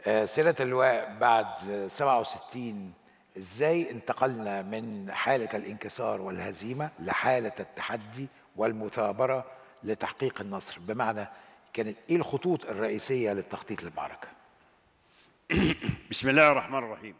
آه، سيادة اللواء بعد آه، 67 ازاي انتقلنا من حالة الانكسار والهزيمة لحالة التحدي والمثابرة لتحقيق النصر بمعنى كانت ايه الخطوط الرئيسية للتخطيط للمعركة بسم الله الرحمن الرحيم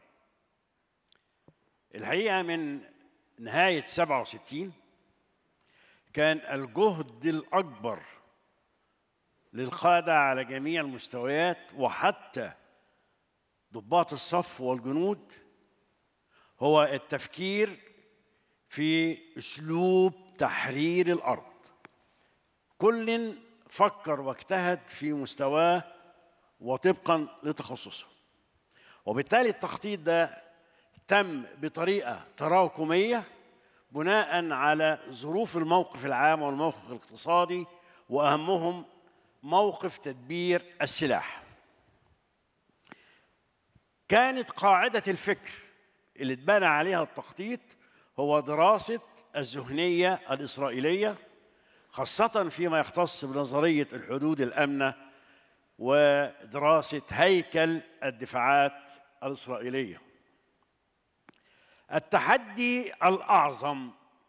الحقيقة من نهاية 67 كان الجهد الأكبر للقادة على جميع المستويات وحتى ضباط الصف والجنود هو التفكير في أسلوب تحرير الأرض كل فكر واجتهد في مستواه وطبقا لتخصصه وبالتالي التخطيط ده تم بطريقه تراكميه بناء على ظروف الموقف العام والموقف الاقتصادي واهمهم موقف تدبير السلاح كانت قاعده الفكر اللي اتبنى عليها التخطيط هو دراسه الذهنيه الاسرائيليه خاصه فيما يختص بنظريه الحدود الامنه ودراسه هيكل الدفاعات الاسرائيليه التحدي الاعظم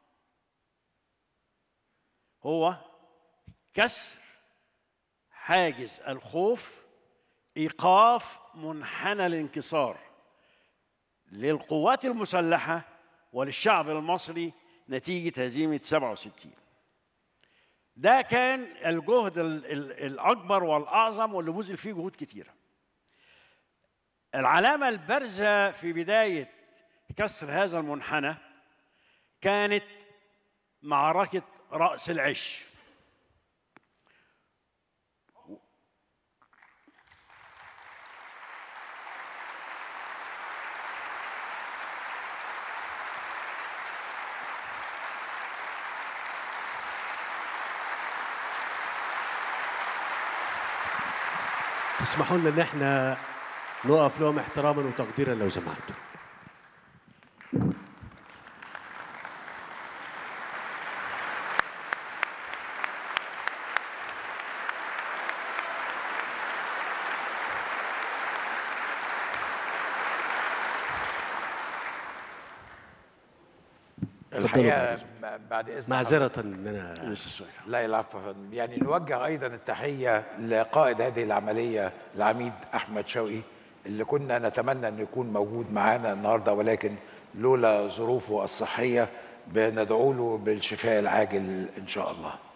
هو كسر حاجز الخوف ايقاف منحنى الانكسار للقوات المسلحه وللشعب المصري نتيجه هزيمه 67 ده كان الجهد ال- ال- الاكبر والاعظم واللي بذل فيه جهود كتيره العلامه البارزه في بدايه كسر هذا المنحنى كانت معركه راس العش تسمحوا لنا ان احنا نقف لهم احتراما وتقديرا لو سمحتوا الحقيقة ب- بعد اذن معذره ان انا لسه شويه لا العفو يا فندم. يعني نوجه ايضا التحيه لقائد هذه العمليه العميد احمد شوقي اللي كنا نتمنى انه يكون موجود معانا النهارده ولكن لولا ظروفه الصحيه بندعو له بالشفاء العاجل ان شاء الله